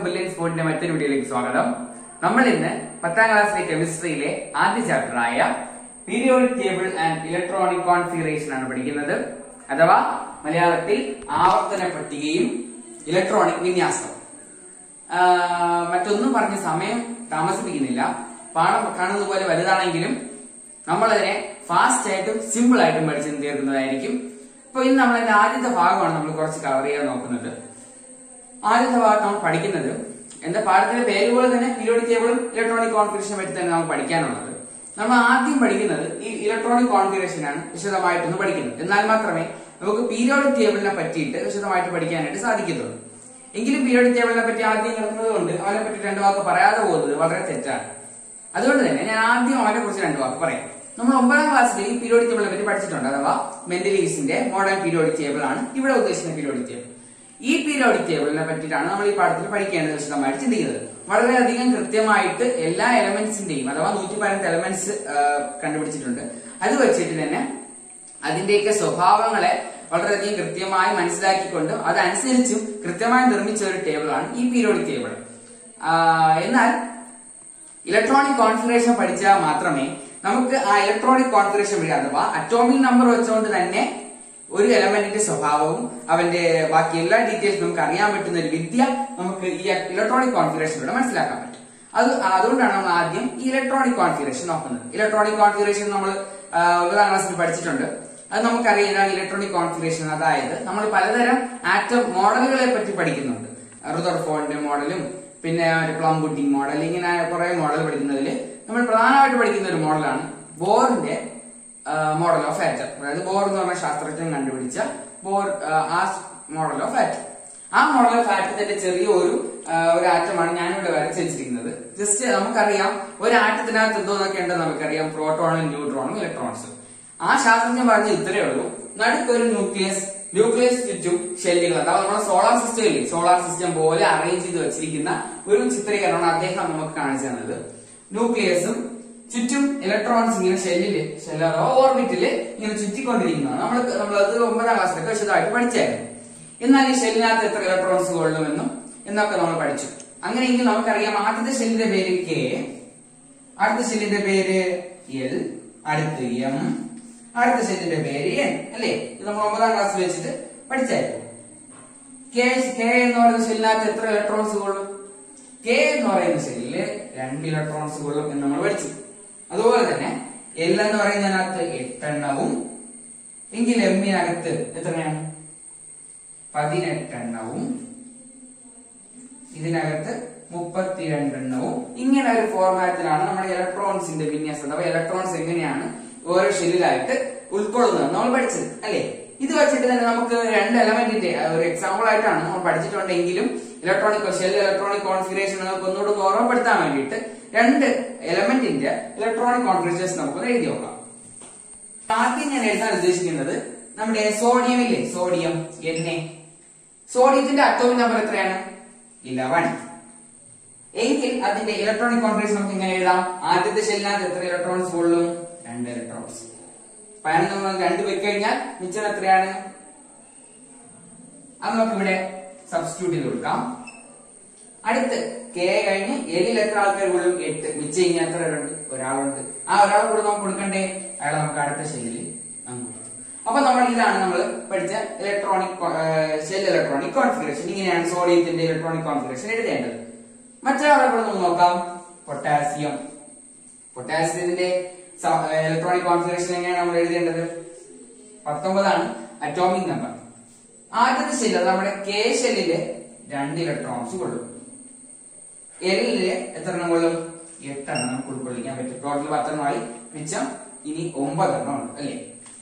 Brilliant സ്പോർട്ടിന്റെ മറ്റൊരു വീഡിയോയിലേക്ക് സ്വാഗതം നമ്മൾ ഇന്ന് പത്താം ക്ലാസ്സിലെ കെമിസ്ട്രിയിലെ ആദ്യ ചാപ്റ്ററായ periodic table and electronic configuration ആണ് പഠിക്കുന്നത് അഥവാ മലയാളത്തിൽ ആവർത്തന പട്ടികയും ഇലക്ട്രോണിക് വിന്യാസവും ആ, മറ്റൊന്നും പറഞ്ഞ് സമയം താമസിപ്പിക്കുന്നില്ല പാഠം കാണുന്നത് പോലെ വലുതാണെങ്കിലും നമ്മളതിനെ ഫാസ്റ്റ് ആയിട്ടും സിമ്പിൾ ആയിട്ടും പഠിച്ച് തീർക്കുന്നതായിരിക്കും അപ്പൊ ഇന്ന് നമ്മൾ അതിന്റെ ആദ്യത്തെ ഭാഗമാണ് നമ്മൾ കുറച്ച് കവർ ചെയ്യാൻ നോക്കുന്നത് ആദ്യത്തെ ഭാഗത്ത് നമ്മൾ പഠിക്കുന്നത് എന്താ പാഠത്തിന്റെ പേര് പോലെ തന്നെ പീരിയോഡിക് ടേബിളും ഇലക്ട്രോണിക് കോൺഫിഗറേഷനെ പറ്റി തന്നെ നമുക്ക് പഠിക്കാനുള്ളത് നമ്മൾ ആദ്യം പഠിക്കുന്നത് ഈ ഇലക്ട്രോണിക് കോൺഫിഗറേഷൻ ആണ് വിശദമായിട്ടൊന്ന് പഠിക്കുന്നത് എന്നാൽ മാത്രമേ നമുക്ക് പീരിയോഡിക് ടേബിളിനെ പറ്റിയിട്ട് വിശദമായിട്ട് പഠിക്കാനായിട്ട് സാധിക്കത്തുള്ളൂ എങ്കിലും പീരിയോഡിക് ടേബിളിനെ പറ്റി ആദ്യം കിടക്കുന്നത് കൊണ്ട് അവനെ പറ്റി രണ്ട് വാക്ക് പറയാതെ പോകുന്നത് വളരെ തെറ്റാണ് അതുകൊണ്ട് തന്നെ ഞാൻ ആദ്യം അവനെ കുറിച്ച് രണ്ട് വാക്ക് പറയാം നമ്മൾ ഒമ്പതാം ക്ലാസ്സിൽ ഈ പീരിയോഡിക് ടേബിളിനെ പറ്റി പഠിച്ചിട്ടുണ്ട് അഥവാ മെന്റലീസിന്റെ മോഡേൺ പീരിയോഡിക് ടേബിൾ ആണ് ഇവിടെ ഉദ്ദേശിക്കുന്ന പീരിയോഡിക് ടേബിൾ ഈ പീരിയോഡിക് ടേബിളിനെ പറ്റിയിട്ടാണ് നമ്മൾ ഈ പാഠത്തിൽ പഠിക്കേണ്ടത് വിശദമായിട്ട് ചിന്തിക്കുന്നത് വളരെയധികം കൃത്യമായിട്ട് എല്ലാ എലമെന്റ്സിന്റെയും അഥവാ നൂറ്റി പതിനെട്ട് എലമെന്റ്സ് കണ്ടുപിടിച്ചിട്ടുണ്ട് അത് വെച്ചിട്ട് തന്നെ അതിന്റെയൊക്കെ സ്വഭാവങ്ങളെ വളരെയധികം കൃത്യമായി മനസ്സിലാക്കിക്കൊണ്ട് അതനുസരിച്ചും കൃത്യമായി നിർമ്മിച്ച ഒരു ടേബിളാണ് ഈ പീരിയോഡിക് ടേബിൾ എന്നാൽ ഇലക്ട്രോണിക് കോൺഫിഗറേഷൻ പഠിച്ചാൽ മാത്രമേ നമുക്ക് ആ ഇലക്ട്രോണിക് കോൺഫിഗറേഷൻ വഴി അഥവാ അറ്റോമിക് നമ്പർ വെച്ചുകൊണ്ട് തന്നെ ഒരു എലമെന്റിന്റെ സ്വഭാവവും അവന്റെ ബാക്കി എല്ലാ ഡീറ്റെയിൽസും നമുക്ക് അറിയാൻ പറ്റുന്ന ഒരു വിദ്യ നമുക്ക് ഈ ഇലക്ട്രോണിക് കോൺഫിഗറേഷനിലൂടെ മനസ്സിലാക്കാൻ പറ്റും അത് അതുകൊണ്ടാണ് നമ്മൾ ആദ്യം ഈ ഇലക്ട്രോണിക് കോൺഫിഗറേഷൻ നോക്കുന്നത് ഇലക്ട്രോണിക് കോൺഫിഗറേഷൻ നമ്മൾ ആ, ഒമ്പതാം ക്ലാസ്സിൽ പഠിച്ചിട്ടുണ്ട് അത് നമുക്കറിയാം ഇലക്ട്രോണിക് കോൺഫിഗറേഷൻ അതായത് നമ്മൾ പലതരം ആറ്റം മോഡലുകളെ പറ്റി പഠിക്കുന്നുണ്ട് റുദർഫോണിന്റെ മോഡലും പിന്നെ ഒരു പ്ലം പുഡിംഗ് മോഡൽ ഇങ്ങനെ കുറെ മോഡൽ പഠിക്കുന്നതിൽ നമ്മൾ പ്രധാനമായിട്ട് പഠിക്കുന്ന ഒരു മോഡലാണ് ബോറിന്റെ മോഡൽ ഓഫ് ആറ്റം അതായത് ബോർ എന്ന് പറഞ്ഞ ശാസ്ത്രജ്ഞൻ കണ്ടുപിടിച്ച ബോർ ആ മോഡൽ ഓഫ് ആറ്റം ആ മോഡൽ ഓഫ് ആറ്റത്തിന്റെ ചെറിയ ഒരു ആ, ഒരു ആറ്റമാണ് ഞാനിവിടെ വരച്ച് വെച്ചിരിക്കുന്നത് ജസ്റ്റ് നമുക്കറിയാം ഒരു ആറ്റത്തിനകത്ത് എന്തോന്നൊക്കെ ഉണ്ടെന്ന് നമുക്കറിയാം പ്രോട്ടോണും ന്യൂട്രോണും ഇലക്ട്രോൺസും ആ ശാസ്ത്രജ്ഞൻ പറഞ്ഞ ഇത്രയേ ഉള്ളൂ നടുക്കൊരു ന്യൂക്ലിയസ് ന്യൂക്ലിയസ് ചുറ്റും ഷെല്ലുകൾ അഥവാ നമ്മുടെ സോളാർ സിസ്റ്റം ഇല്ലേ സോളാർ സിസ്റ്റം പോലെ അറേഞ്ച് ചെയ്ത് വെച്ചിരിക്കുന്ന ഒരു ചിത്രീകരണമാണ് അദ്ദേഹം നമുക്ക് കാണിച്ചു തന്നത് ന്യൂക്ലിയസും ചുറ്റും ഇലക്ട്രോൺസ് ഇങ്ങനെ ഷെല്ലില് ഷെല്ല് അഥവാ ഓർബിറ്റില് ഇങ്ങനെ ചുറ്റിക്കൊണ്ടിരിക്കുന്നതാണ് നമ്മൾ നമ്മളത് ഒമ്പതാം ക്ലാസ്സിലൊക്കെ വിശദമായിട്ട് പഠിച്ചായിരുന്നു എന്നാൽ ഈ ഷെല്ലിനകത്ത് എത്ര ഇലക്ട്രോൺസ് കൊള്ളുമെന്നും എന്നൊക്കെ നമ്മൾ പഠിച്ചു അങ്ങനെയെങ്കിൽ നമുക്കറിയാം ആദ്യത്തെ ഷെല്ലിന്റെ പേര് കെ അടുത്ത ഷെല്ലിന്റെ പേര് എൽ അടുത്ത് എം അടുത്ത ഷെല്ലിന്റെ പേര് എൻ അല്ലേ ഇത് നമ്മൾ ഒമ്പതാം ക്ലാസ്സിൽ വെച്ചിട്ട് പഠിച്ചായിരുന്നു കെ കെ എന്ന് പറയുന്ന ഷെല്ലിനകത്ത് എത്ര ഇലക്ട്രോൺസ് കൊള്ളും കെ എന്ന് പറയുന്ന ഷെല്ലില് രണ്ട് ഇലക്ട്രോൺസ് കൊള്ളും എന്ന് നമ്മൾ പഠിച്ചു അതുപോലെ തന്നെ എൽ എന്ന് പറയുന്നതിനകത്ത് എട്ടെണ്ണവും എങ്കിൽ എമ്മിനകത്ത് എത്രയാണ് പതിനെട്ടെണ്ണവും ഇതിനകത്ത് മുപ്പത്തിരണ്ടെണ്ണവും ഇങ്ങനെ ഒരു ഫോർമാറ്റിലാണ് നമ്മുടെ ഇലക്ട്രോൺസിന്റെ വിന്യാസം അഥവാ ഇലക്ട്രോൺസ് എങ്ങനെയാണ് ഓരോ ഷെല്ലിലായിട്ട് ഉൾക്കൊള്ളുന്നത് നമ്മൾ പഠിച്ചത് അല്ലേ ഇത് വെച്ചിട്ട് തന്നെ നമുക്ക് രണ്ട് എലമെന്റിന്റെ ഒരു എക്സാമ്പിൾ ആയിട്ടാണ് നമ്മൾ പഠിച്ചിട്ടുണ്ടെങ്കിലും ഇലക്ട്രോണിക് ഷെൽ ഇലക്ട്രോണിക് കോൺഫിഗറേഷൻ നമുക്ക് ഒന്നുകൂടെ ഒന്ന് ഓർമ്മപ്പെടുത്താൻ വേണ്ടിയിട്ട് രണ്ട് എലമെന്റിന്റെ ഇലക്ട്രോണിക് കോൺഫിഗറേഷൻ നമുക്കൊന്ന് എഴുതി നോക്കാം ആദ്യം ഞാൻ എഴുതാൻ ഉദ്ദേശിക്കുന്നത് നമ്മുടെ സോഡിയം ഇല്ലേ സോഡിയം എൻ സോഡിയത്തിന്റെ അറ്റോമിക് നമ്പർ എത്രയാണ് ഇലവൻ എങ്കിൽ അതിന്റെ ഇലക്ട്രോണിക് കോൺഫിഗറേഷൻ നമുക്ക് ഇങ്ങനെ എഴുതാം ആദ്യത്തെ ഷെല്ലിനകത്ത് എത്ര ഇലക്ട്രോൺസ് കൊള്ളും രണ്ട് ഇലക്ട്രോൺസ് പതിനൊന്ന് നമ്മൾ രണ്ട് വെച്ച് കഴിഞ്ഞാൽ മിച്ചം എത്രയാണ് അത് നമുക്ക് ഇവിടെ സബ്സ്റ്റിറ്റ്യൂട്ട് ചെയ്ത് കൊടുക്കാം അടുത്ത് കെ കഴിഞ്ഞ് എലിൽ എത്ര ആൾക്കാർ കൊള്ളും എട്ട് മിച്ചം കഴിഞ്ഞാൽ എത്ര പേരുണ്ട് ഒരാളുണ്ട് ആ ഒരാൾ കൂടെ നമുക്ക് കൊടുക്കണ്ടേ അയാളെ നമുക്ക് അടുത്ത ഷെല്ലിൽ നമുക്ക് കൊടുക്കാം. അപ്പൊ നമ്മൾ ഇതാണ് നമ്മൾ പഠിച്ച ഇലക്ട്രോണിക് ഷെൽ ഇലക്ട്രോണിക് കോൺഫിഗറേഷൻ ഇങ്ങനെയാണ് സോഡിയത്തിന്റെ ഇലക്ട്രോണിക് കോൺഫിഗറേഷൻ എഴുതേണ്ടത് മറ്റൊരാളെ കൂടെ നമുക്ക് നോക്കാം പൊട്ടാസ്യം പൊട്ടാസ്യത്തിന്റെ ഇലക്ട്രോണിക് കോൺഫിഗറേഷൻ എങ്ങനെയാണ് നമ്മൾ എഴുതേണ്ടത് പത്തൊമ്പതാണ് അറ്റോമിക് നമ്പർ ആദ്യത്തെ ഷെല്ല് അത് നമ്മുടെ കെ ഷെല്ലില് രണ്ട് ഇലക്ട്രോൺസ് കൊള്ളും എല്ലില് എത്ര എണ്ണം കൊള്ളും എട്ടെണ്ണം നമുക്ക് ഉൾക്കൊള്ളിക്കാൻ പറ്റും ടോട്ടൽ പത്തെണ്ണമായി മിച്ചം ഇനി ഒമ്പതെണ്ണം ഉണ്ട് അല്ലേ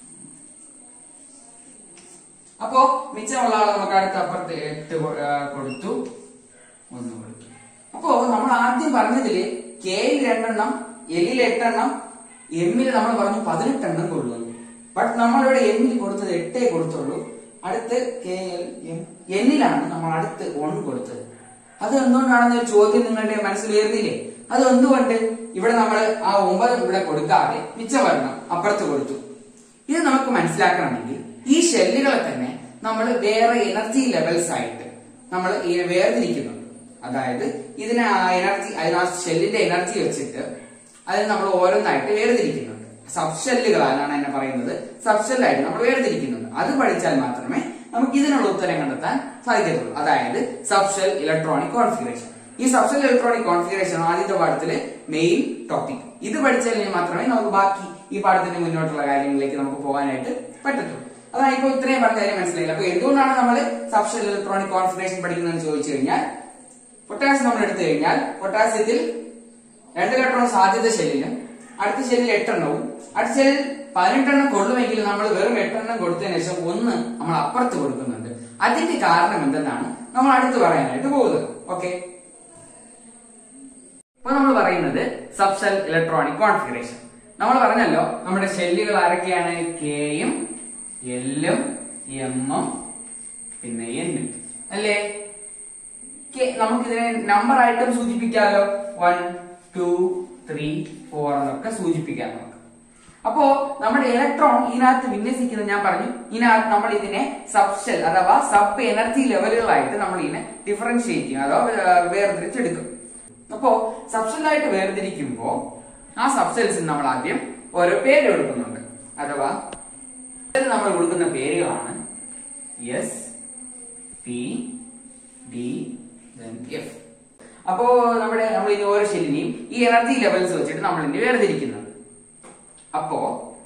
അപ്പോ മിച്ചമുള്ള ആള് നമുക്ക് അടുത്ത അപ്പുറത്ത് എട്ട് കൊ- ആ, കൊടുത്തു ഒന്ന് കൊടുത്തു അപ്പോ നമ്മൾ ആദ്യം പറഞ്ഞതില് കെയിൽ രണ്ടെണ്ണം എല്ലിൽ എട്ടെണ്ണം എമ്മിൽ നമ്മൾ പറഞ്ഞു പതിനെട്ടെണ്ണം കൊള്ളുന്നു ബട്ട് നമ്മളിവിടെ എമ്മിൽ കൊടുത്തത് എട്ടേ കൊടുത്തുള്ളൂ അടുത്ത് കെ എൽ എം എന്നിലാണ് നമ്മൾ അടുത്ത് വൺ കൊടുത്തത് അത് എന്തുകൊണ്ടാണെന്ന് ഒരു ചോദ്യം നിങ്ങളുടെ മനസ്സിൽ ഉയർന്നില്ലേ അത് എന്തുകൊണ്ട് ഇവിടെ നമ്മൾ ആ ഒമ്പത് ഇവിടെ കൊടുക്കാതെ മിച്ചവരണം അപ്പുറത്ത് കൊടുത്തു ഇത് നമുക്ക് മനസ്സിലാക്കണമെങ്കിൽ ഈ ഷെല്ലുകളെ തന്നെ നമ്മൾ വേറെ എനർജി ലെവൽസ് ആയിട്ട് നമ്മൾ ഈ വേർതിരിക്കുന്നുണ്ട് അതായത് ഇതിനെ ആ എനർജി അതിന് ആ ഷെല്ലിന്റെ എനർജി വെച്ചിട്ട് അതിന് നമ്മൾ ഓരോന്നായിട്ട് വേർതിരിക്കുന്നുണ്ട് സബ് ഷെല്ലുകളാണ് എന്നെ പറയുന്നത് സബ് ഷെല്ലായിട്ട് നമ്മൾ വേർതിരിക്കുന്നുണ്ട് അത് പഠിച്ചാൽ മാത്രമേ നമുക്ക് ഇതിനുള്ള ഉത്തരം കണ്ടെത്താൻ സാധിക്കത്തുള്ളൂ അതായത് സബ് ഷെൽ ഇലക്ട്രോണിക് കോൺഫിഗറേഷൻ ഈ സബ് ഷെൽ ഇലക്ട്രോണിക് കോൺഫിഗറേഷൻ ആദ്യത്തെ പാഠത്തിലെ മെയിൻ ടോപ്പിക് ഇത് പഠിച്ചാൽ മാത്രമേ നമുക്ക് ബാക്കി ഈ പാഠത്തിന്റെ മുന്നോട്ടുള്ള കാര്യങ്ങളിലേക്ക് നമുക്ക് പോകാനായിട്ട് പറ്റത്തുള്ളൂ അതാണ് ഇപ്പൊ ഇത്രയും പറഞ്ഞ കാര്യം മനസ്സിലായില്ല അപ്പൊ എന്തുകൊണ്ടാണ് നമ്മൾ സബ് ഷെൽ ഇലക്ട്രോണിക് കോൺഫിഗറേഷൻ പഠിക്കുന്നതെന്ന് ചോദിച്ചു കഴിഞ്ഞാൽ പൊട്ടാസ്യം നമ്മൾ എടുത്തു കഴിഞ്ഞാൽ പൊട്ടാസ്യത്തിൽ രണ്ട് ഇലക്ട്രോൺ സാധ്യത ഷെല്ലിനും അടുത്ത ഷെല്ലിൽ എട്ടെണ്ണവും അടുത്ത ഷെല്ലിൽ പതിനെട്ടെണ്ണം കൊള്ളുമെങ്കിൽ നമ്മൾ വെറും എട്ടെണ്ണം കൊടുത്തതിന് ശേഷം ഒന്ന് നമ്മൾ അപ്പുറത്ത് കൊടുക്കുന്നുണ്ട് അതിന്റെ കാരണം എന്തെന്നാണ് നമ്മൾ അടുത്ത് പറയാനായിട്ട് പോകുന്നത് ഓക്കെ അപ്പൊ നമ്മൾ പറയുന്നത് സബ്സെൽ ഇലക്ട്രോണിക് കോൺഫിഗറേഷൻ നമ്മൾ പറഞ്ഞല്ലോ നമ്മുടെ ഷെല്ലുകൾ ആരൊക്കെയാണ് കെയും എല്ലും എമ്മും പിന്നെ എന്നും അല്ലേ കെ- നമുക്കിതിനെ നമ്പർ ആയിട്ടും സൂചിപ്പിക്കാമല്ലോ വൺ ടു ത്രീ ഫോർ എന്നൊക്കെ സൂചിപ്പിക്കാം നമുക്ക് അപ്പോ നമ്മുടെ ഇലക്ട്രോൺ ഇതിനകത്ത് വിന്യസിക്കുന്നത് ഞാൻ പറഞ്ഞു ഇതിനകത്ത് നമ്മൾ ഇതിനെ സബ്ഷെൽ അഥവാ സബ് എനർജി ലെവലുകളായിട്ട് നമ്മൾ ഇതിനെ ഡിഫറൻഷിയേറ്റ് ചെയ്യും അഥവാ വേ- വേർതിരിച്ചെടുക്കും അപ്പോ സബ്ഷെല്ലായിട്ട് വേർതിരിക്കുമ്പോ ആ സബ്സെൽസിന് നമ്മൾ ആദ്യം ഓരോ പേര് കൊടുക്കുന്നുണ്ട് അഥവാ ഇതിന് നമ്മൾ കൊടുക്കുന്ന പേരുകളാണ് എസ് പി ഡി എഫ് അപ്പോ നമ്മുടെ നമ്മൾ ഇനി ഓരോ ഷെല്ലിനെയും ഈ എനർജി ലെവൽസ് വെച്ചിട്ട് നമ്മൾ ഇനി വേർതിരിക്കുന്നുണ്ട് അപ്പോ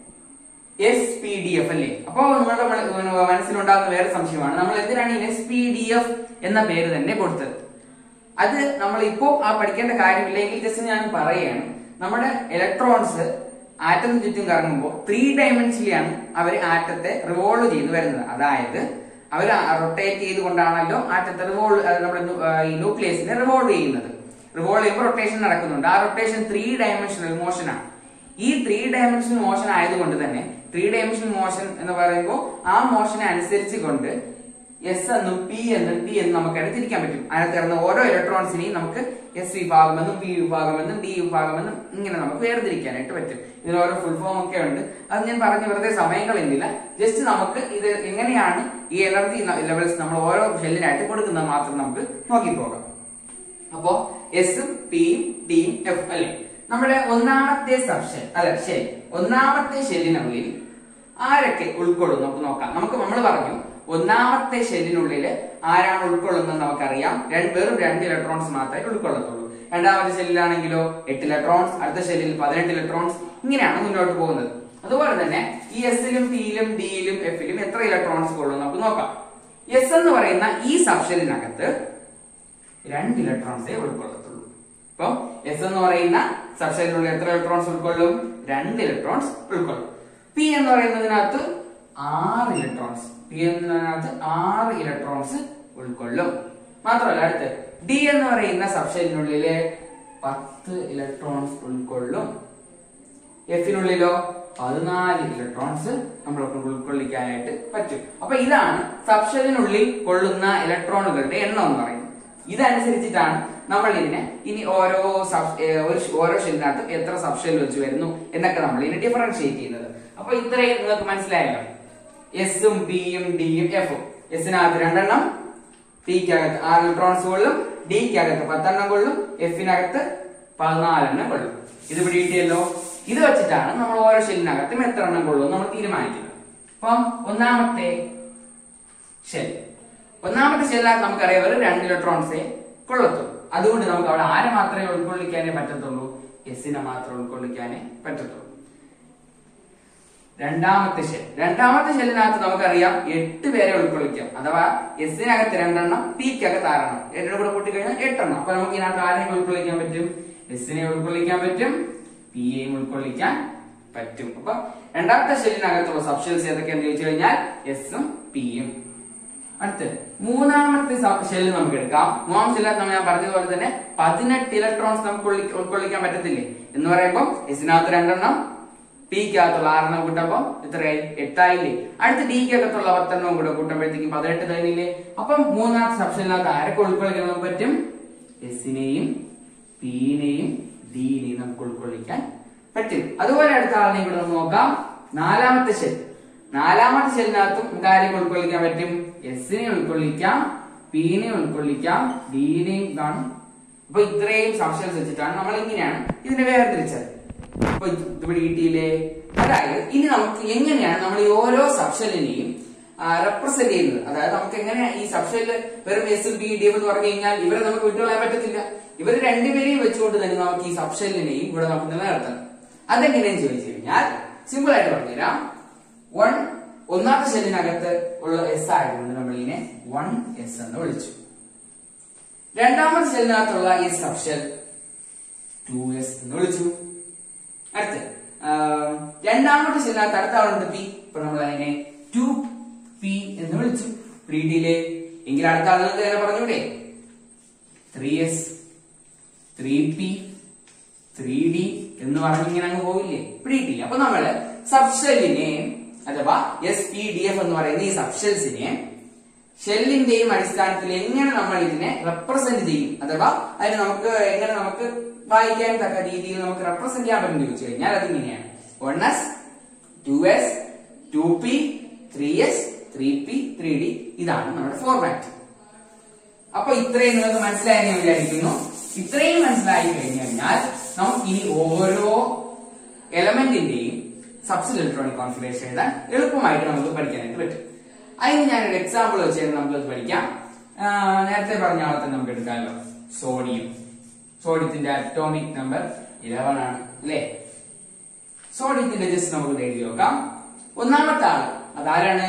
എസ് പി ഡി എഫ് അല്ലേ അപ്പോ നിങ്ങളുടെ മന- മനസ്സിലുണ്ടാകുന്ന വേറെ സംശയമാണ് നമ്മൾ എന്തിനാണ് ഈ എസ് പി ഡി എഫ് എന്ന പേര് തന്നെ കൊടുത്തത് അത് നമ്മൾ ഇപ്പോ ആ പഠിക്കേണ്ട കാര്യമില്ലെങ്കിൽ ജസ്റ്റ് ഞാൻ പറയുകയാണ് നമ്മുടെ ഇലക്ട്രോൺസ് ആറ്റത്തിന് ചുറ്റും കറങ്ങുമ്പോൾ ത്രീ ഡയമെൻഷനിലാണ് അവർ ആറ്റത്തെ റിവോൾവ് ചെയ്ത് വരുന്നത് അതായത് അവർ റൊട്ടേറ്റ് ചെയ്തുകൊണ്ടാണല്ലോ ആറ്റത്തെ റിവോൾവ് നമ്മുടെ നു- ആ, ഈ ന്യൂക്ലിയസിനെ റിവോൾവ് ചെയ്യുന്നത് റിവോൾവ് ചെയ്യുമ്പോൾ റൊട്ടേഷൻ നടക്കുന്നുണ്ട് ആ റൊട്ടേഷൻ ത്രീ ഡയമെൻഷണൽ മോഷനാണ് ഈ ത്രീ ഡയമെൻഷണൽ മോഷൻ ആയതുകൊണ്ട് തന്നെ ത്രീ ഡയമെൻഷണൽ മോഷൻ എന്ന് പറയുമ്പോൾ ആ മോഷനെ അനുസരിച്ച് കൊണ്ട് എസ് എന്നും പി എന്നും ഡി എന്നും നമുക്ക് എടുത്തിരിക്കാൻ പറ്റും അതിനകത്ത് കിടന്ന ഓരോ ഇലക്ട്രോൺസിനെയും നമുക്ക് എസ് വിഭാഗമെന്നും പി വിഭാഗമെന്നും ഡി വിഭാഗമെന്നും ഇങ്ങനെ നമുക്ക് വേർതിരിക്കാനായിട്ട് പറ്റും ഇതിന് ഓരോ ഫുൾ ഫോം ഒക്കെ ഉണ്ട് അത് ഞാൻ പറഞ്ഞ് വെറുതെ സമയം കളയുന്നില്ല ജസ്റ്റ് നമുക്ക് ഇത് എങ്ങനെയാണ് ഈ എനർജി ലെവൽസ് നമ്മൾ ഓരോ ഷെല്ലിനായിട്ട് കൊടുക്കുന്നത് മാത്രം നമുക്ക് നോക്കിപ്പോകാം അപ്പോ എസും പിയും ഡിയും എഫ് അല്ലെ നമ്മുടെ ഒന്നാമത്തെ സബ്ഷെൽ അല്ല ഷെൽ ഒന്നാമത്തെ ഷെല്ലിനുള്ളിൽ ആരൊക്കെ ഉൾക്കൊള്ളും നമുക്ക് നോക്കാം നമുക്ക് നമ്മൾ പറഞ്ഞു ഒന്നാമത്തെ ഷെല്ലിനുള്ളിൽ ആരാണ് ഉൾക്കൊള്ളുന്നത് നമുക്കറിയാം രണ്ട് വെറും രണ്ട് ഇലക്ട്രോൺസ് മാത്രമേ ഉൾക്കൊള്ളത്തുള്ളൂ രണ്ടാമത്തെ ഷെല്ലിലാണെങ്കിലോ എട്ട് ഇലക്ട്രോൺസ് അടുത്ത ഷെല്ലിൽ പതിനെട്ട് ഇലക്ട്രോൺസ് ഇങ്ങനെയാണ് മുന്നോട്ട് പോകുന്നത് അതുപോലെ തന്നെ ഈ എസിലും പിയിലും ഡിയിലും എഫിലും എത്ര ഇലക്ട്രോൺസ് കൊള്ളും നമുക്ക് നോക്കാം എസ് എന്ന് പറയുന്ന ഈ സബ്ഷെല്ലിനകത്ത് രണ്ട് ഇലക്ട്രോൺസേ ഉൾക്കൊള്ളത്തുള്ളൂ അപ്പൊ എസ് എന്ന് പറയുന്ന സബ്ഷെല്ലിനുള്ള എത്ര ഇലക്ട്രോൺസ് ഉൾക്കൊള്ളും രണ്ട് ഇലക്ട്രോൺസ് ഉൾക്കൊള്ളും പി എന്ന് പറയുന്നതിനകത്ത് ആറ് ഇലക്ട്രോൺസ് പി എന്നതിനകത്ത് ആറ് ഇലക്ട്രോൺസ് ഉൾക്കൊള്ളും മാത്രമല്ല അടുത്ത് ഡി എന്ന് പറയുന്ന സബ്ഷെല്ലിനുള്ളിലെ പത്ത് ഇലക്ട്രോൺസ് ഉൾക്കൊള്ളും എഫിനുള്ളിലോ പതിനാല് ഇലക്ട്രോൺസ് നമ്മൾക്ക് ഉൾക്കൊള്ളിക്കാനായിട്ട് പറ്റും അപ്പൊ ഇതാണ് സബ്ഷെല്ലിനുള്ളിൽ കൊള്ളുന്ന ഇലക്ട്രോണുകളുടെ എണ്ണം എന്ന് പറയുന്നത് ഇതനുസരിച്ചിട്ടാണ് നമ്മൾ ഇതിനെ ഇനി ഓരോ സബ് ഏ, ഒരു ഷ് ഓരോ ഷെല്ലിനകത്ത് എത്ര സബ്ഷെൽ വെച്ച് വരുന്നു എന്നൊക്കെ നമ്മൾ ഇതിനെ ഡിഫറൻഷിയേറ്റ് ചെയ്യുന്നത് അപ്പൊ ഇത്രയും നിങ്ങൾക്ക് മനസ്സിലായല്ലോ എസും പിയും ഡിയും എഫും എസിനകത്ത് രണ്ടെണ്ണം പിക്കകത്ത് ആറ് ഇലക്ട്രോൺസ് കൊള്ളും ഡിക്കകത്ത് പത്തെണ്ണം കൊള്ളും എഫിനകത്ത് പതിനാലെണ്ണം കൊള്ളും ഇത് പിടിയിട്ടിയല്ലോ ഇത് വെച്ചിട്ടാണ് നമ്മൾ ഓരോ ഷെല്ലിനകത്തും എത്ര എണ്ണം കൊള്ളും നമ്മൾ തീരുമാനിക്കുന്നത് അപ്പം ഒന്നാമത്തെ ഷെൽ ഒന്നാമത്തെ ഷെല്ലിനകത്ത് നമുക്കറിയാം വെറും രണ്ട് ഇലക്ട്രോൺസേ കൊള്ളത്തുള്ളൂ അതുകൊണ്ട് നമുക്ക് അവിടെ ആരെ മാത്രമേ ഉൾക്കൊള്ളിക്കാനേ പറ്റത്തുള്ളൂ എസിനെ മാത്രം ഉൾക്കൊള്ളിക്കാനേ പറ്റത്തുള്ളൂ രണ്ടാമത്തെ ഷെൽ രണ്ടാമത്തെ ഷെല്ലിനകത്ത് നമുക്കറിയാം എട്ട് പേരെ ഉൾക്കൊള്ളിക്കാം അഥവാ എസിനകത്ത് രണ്ടെണ്ണം പിക്കകത്ത് ആറെണ്ണം എട്ടിനെ കൂടെ കൂട്ടി കഴിഞ്ഞാൽ എട്ടെണ്ണം അപ്പൊ നമുക്ക് ഇതിനകത്ത് ആരെയും ഉൾക്കൊള്ളിക്കാൻ പറ്റും എസിനെ ഉൾക്കൊള്ളിക്കാൻ പറ്റും പിയെയും ഉൾക്കൊള്ളിക്കാൻ പറ്റും അപ്പൊ രണ്ടാമത്തെ ഷെല്ലിനകത്തുള്ള സബ്ഷെൽസ് ഏതൊക്കെയാണെന്ന് ചോദിച്ചു കഴിഞ്ഞാൽ എസും പിയും അടുത്ത് മൂന്നാമത്തെ ഷെല്ല് നമുക്ക് എടുക്കാം മൂന്നാം ഷെല്ലിനകത്ത് നമ്മൾ ഞാൻ പറഞ്ഞതുപോലെ തന്നെ പതിനെട്ട് ഇലക്ട്രോൺസ് നമുക്ക് ഉള്ളി- ഉൾക്കൊള്ളിക്കാൻ പറ്റത്തില്ലേ എന്ന് പറയുമ്പോൾ എസിനകത്ത് രണ്ടെണ്ണം പിക്കകത്തുള്ള ആറെണ്ണം കൂട്ടുമ്പോൾ എത്രയായി എട്ടായില്ലേ അടുത്ത ഡിക്കകത്തുള്ള പത്തെണ്ണം കൂടെ കൂട്ടുമ്പോഴത്തേക്കും പതിനെട്ട് കഴിഞ്ഞില്ലേ അപ്പം മൂന്നാമത്തെ സബ്ഷനിനകത്ത് ആരൊക്കെ ഉൾക്കൊള്ളിക്കാൻ നമുക്ക് പറ്റും എസിനെയും പിനെയും ഡിനെയും നമുക്ക് ഉൾക്കൊള്ളിക്കാൻ പറ്റും അതുപോലെ അടുത്ത ആളിനെയും കൂടെ നമുക്ക് നോക്കാം നാലാമത്തെ ഷെൽ നാലാമത്തെ ഷെല്ലിനകത്തും നമുക്ക് ആരെയും ഉൾക്കൊള്ളിക്കാൻ പറ്റും എസിനെ ഉൾക്കൊള്ളിക്കാം പിന്നെയും ഉൾക്കൊള്ളിക്കാം ഡിനെയും കാണും അപ്പൊ ഇത്രയും സബ്ഷൻസ് വെച്ചിട്ടാണ് നമ്മൾ ഇങ്ങനെയാണ് ഇതിനെ വേർതിരിച്ചത് അപ്പൊ ഇത് ഇവിടെ കിട്ടിയില്ലേ അതായത് ഇനി നമുക്ക് എങ്ങനെയാണ് നമ്മൾ ഈ ഓരോ സബ്ഷനിനെയും റെപ്രസെന്റ് ചെയ്യുന്നത് അതായത് നമുക്ക് എങ്ങനെ ഈ സബ്ഷനിൽ വെറും എസ് ബി ഡി എഫ് എന്ന് പറഞ്ഞു കഴിഞ്ഞാൽ ഇവരെ നമുക്ക് വിട്ടുകളയാൻ പറ്റത്തില്ല ഇവർ രണ്ടുപേരെയും വെച്ചുകൊണ്ട് തന്നെ നമുക്ക് ഈ സബ്ഷനിനെയും ഇവിടെ നമുക്ക് നിലനിർത്തണം അതെങ്ങനെയെന്ന് ചോദിച്ചു കഴിഞ്ഞാൽ സിമ്പിൾ ആയിട്ട് പറഞ്ഞുതരാം വൺ ഒന്നാമത്തെ ഷെല്ലിനകത്ത് ഉള്ള എസ് ആയതുകൊണ്ട് നമ്മൾ ഇതിനെ വൺ എസ് എന്ന് വിളിച്ചു രണ്ടാമത്തെ ഷെല്ലിനകത്തുള്ള ഈ സബ്ഷെൽ ടു എസ് എന്ന് വിളിച്ചു അടുത്ത് ആം, രണ്ടാമത്തെ ഷെല്ലിനകത്ത് അടുത്ത ആളുണ്ട് പി ഇപ്പൊ നമ്മൾ അതിനെ ടു പി എന്ന് വിളിച്ചു പ്രീഡിയിലെ എങ്കിൽ അടുത്ത ആൾ നിങ്ങൾക്ക് തന്നെ പറഞ്ഞൂടെ three S three P three D എന്ന് പറഞ്ഞ് ഇങ്ങനെ അങ്ങ് പോവില്ലേ പിടിയിട്ടില്ല അപ്പൊ നമ്മള് സബ്ഷെല്ലിനെ അഥവാ എസ് പി ഡി എഫ് എന്ന് പറയുന്ന ഈ സബ്ഷെൽസിനെ ഷെല്ലിന്റെയും അടിസ്ഥാനത്തിൽ എങ്ങനെ നമ്മൾ ഇതിനെ റെപ്രസെന്റ് ചെയ്യും അഥവാ അതിന് നമുക്ക് എങ്ങനെ നമുക്ക് വായിക്കാൻ തക്ക രീതിയിൽ നമുക്ക് റെപ്രസെന്റ് ചെയ്യാൻ പറ്റും ചോദിച്ചു കഴിഞ്ഞാൽ അതിങ്ങനെയാണ് one S two S two P three S three P three D ഇതാണ് നമ്മുടെ ഫോർമാറ്റ് അപ്പൊ ഇത്രയും നിങ്ങൾക്ക് മനസ്സിലായി ഞാൻ വിചാരിക്കുന്നു ഇത്രയും മനസ്സിലായി കഴിഞ്ഞു കഴിഞ്ഞാൽ നമുക്ക് ഇനി ഓരോ എലമെന്റിന്റെയും സബ്സിൽ ഇലക്ട്രോണിക് കോൺഫിഗറേഷൻ എഴുതാൻ എളുപ്പമായിട്ട് നമുക്ക് പഠിക്കാനായിട്ട് പറ്റും അതിന് ഞാനൊരു എക്സാമ്പിൾ വെച്ച് നമുക്ക് അത് പഠിക്കാം ആ, നേരത്തെ പറഞ്ഞ ആളെ തന്നെ നമുക്ക് എടുക്കാമല്ലോ സോഡിയം സോഡിയത്തിന്റെ അറ്റോമിക് നമ്പർ ഇലവൻ ആണ് അല്ലേ സോഡിയത്തിന്റെ ജസ്റ്റ് നമുക്ക് എഴുതി നോക്കാം ഒന്നാമത്തെ ആള് അതാരാണ്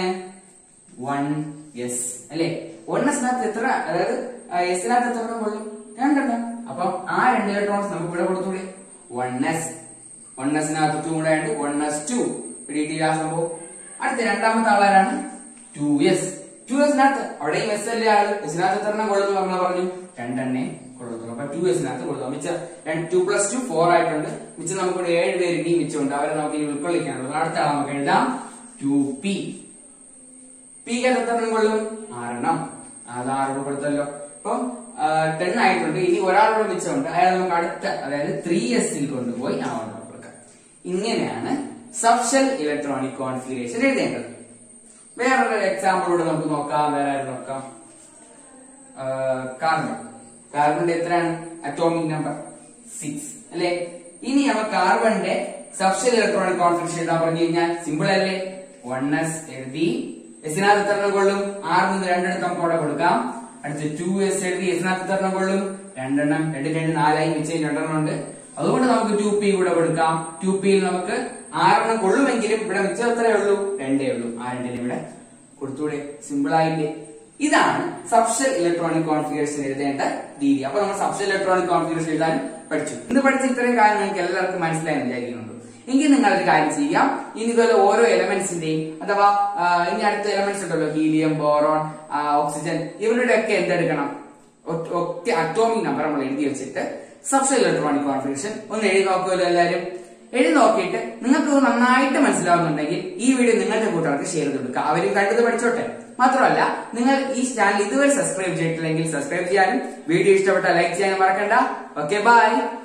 വൺ എസ് അല്ലെ വൺ എസിനകത്ത് എത്ര അതായത് എസിനകത്ത് എത്ര എണ്ണം കൊള്ളും രണ്ടെണ്ണം അപ്പം ആ രണ്ട് ഇലക്ട്രോൺസ് നമുക്ക് ഇവിടെ കൊടുത്തൂടെ വൺ എസ് വൺ എസിനകത്ത് ടു കൂടെ ഉണ്ട് വൺ എസ് ടു പിടിയിട്ടില്ല ആ സംഭവം അടുത്ത രണ്ടാമത്തെ ആളാരാണ് ടു എസ് ടു എസിനകത്ത് അവിടെയും എസ് അല്ലേ ആള് എസിനകത്ത് എത്ര എണ്ണം കൊള്ളുന്നു നമ്മൾ പറഞ്ഞു രണ്ടെണ്ണേ കൊള്ളുന്നു അപ്പൊ ടു എസിനകത്ത് കൊള്ളുന്നു മിച്ച ടു പ്ലസ് ടു ഫോർ ആയിട്ടുണ്ട് മിച്ചം നമുക്കിവിടെ ഏഴ് പേര് ഇനിയും മിച്ചമുണ്ട് അവരെ നമുക്ക് ഇനി ഉൾക്കൊള്ളിക്കാനുള്ളത് അടുത്ത ആൾ നമുക്ക് എഴുതാം ടു പി പിക്ക് എത്ര എണ്ണം കൊള്ളും ആറെണ്ണം അത് ആറ് കൊടുത്തല്ലോ അപ്പം ടെൻ ആയിട്ടുണ്ട് ഇനി ഒരാളുടെ മിച്ചമുണ്ട് അയാൾ നമുക്ക് അടുത്ത അതായത് ത്രീ എസിൽ കൊണ്ടുപോയി ആ ഓർഡർ കൊടുക്കാം ഇങ്ങനെയാണ് സബ്ഷൽ ഇലക്ട്രോണിക് കോൺഫിഗറേഷൻ എഴുതേണ്ടത് വേറൊരു എക്സാമ്പിൾ കൂടെ നമുക്ക് നോക്കാം വേറെ ആരും നോക്കാം കാർബൺ കാർബണിന്റെ എത്രയാണ് അറ്റോമിക് നമ്പർ സിക്സ് അല്ലെ ഇനി അവ കാർബണിന്റെ സബ്ഷൽ ഇലക്ട്രോണിക് കോൺഫിഗറേഷൻ എഴുതാൻ പറഞ്ഞു കഴിഞ്ഞാൽ സിമ്പിൾ അല്ലേ വൺ എസ് എഴുതി എസിനകത്ത് എത്ര എണ്ണം കൊള്ളും ആറിൽ നിന്ന് രണ്ടെണ്ണം നമുക്ക് അവിടെ കൊടുക്കാം അടുത്ത് ടു എസ് എഴുതി എസിനകത്ത് എത്ര എണ്ണം കൊള്ളും രണ്ടെണ്ണം രണ്ട് രണ്ട് നാലായി വെച്ച് രണ്ടെണ്ണം ഉണ്ട് അതുകൊണ്ട് നമുക്ക് ടു പി കൂടെ കൊടുക്കാം ടു പിയിൽ നമുക്ക് ആറെണ്ണം കൊള്ളുമെങ്കിലും ഇവിടെ മിച്ചം എത്രയേ ഉള്ളൂ രണ്ടേ ഉള്ളൂ ആ രണ്ടിനെ ഇവിടെ കൊടുത്തൂടെ സിമ്പിൾ ആയില്ലേ ഇതാണ് സബ്ഷൽ ഇലക്ട്രോണിക് കോൺഫിഗറേഷൻ എഴുതേണ്ട രീതി അപ്പൊ നമ്മൾ സബ്ഷൽ ഇലക്ട്രോണിക് കോൺഫിഗറേഷൻ എഴുതാൻ പഠിച്ചു ഇന്ന് പഠിച്ച ഇത്രയും കാര്യം നിങ്ങൾക്ക് എല്ലാവർക്കും മനസ്സിലായി വിചാരിക്കുന്നുണ്ട് എങ്കിൽ നിങ്ങൾ ഒരു കാര്യം ചെയ്യാം ഇനി ഇതുപോലെ ഓരോ എലമെന്റ്സിന്റെയും അഥവാ ആ, ഇനി അടുത്ത എലമെന്റ്സ് ഉണ്ടല്ലോ ഹീലിയം ബോറോൺ ഓക്സിജൻ ഇവരുടെ ഒക്കെ എന്തെടുക്കണം ഒ- ഒക്കെ അറ്റോമിക് നമ്പർ നമ്മൾ എഴുതി വെച്ചിട്ട് സബ്ഷൽ ഇലക്ട്രോണിക് കോൺഫിഗറേഷൻ ഒന്ന് എഴുതി നോക്കുമല്ലോ എല്ലാവരും എഴുതി നോക്കിയിട്ട് നിങ്ങൾക്ക് ഇത് നന്നായിട്ട് മനസ്സിലാവുന്നുണ്ടെങ്കിൽ ഈ വീഡിയോ നിങ്ങളുടെ കൂട്ടുകാർക്ക് ഷെയർ ചെയ്ത് കൊടുക്കുക അവരും കണ്ടത് പഠിച്ചോട്ടെ മാത്രമല്ല നിങ്ങൾ ഈ ചാനൽ ഇതുവരെ സബ്സ്ക്രൈബ് ചെയ്തിട്ടില്ലെങ്കിൽ സബ്സ്ക്രൈബ് ചെയ്യാനും വീഡിയോ ഇഷ്ടപ്പെട്ടാൽ ലൈക്ക് ചെയ്യാനും മറക്കണ്ട ഓക്കെ ബൈ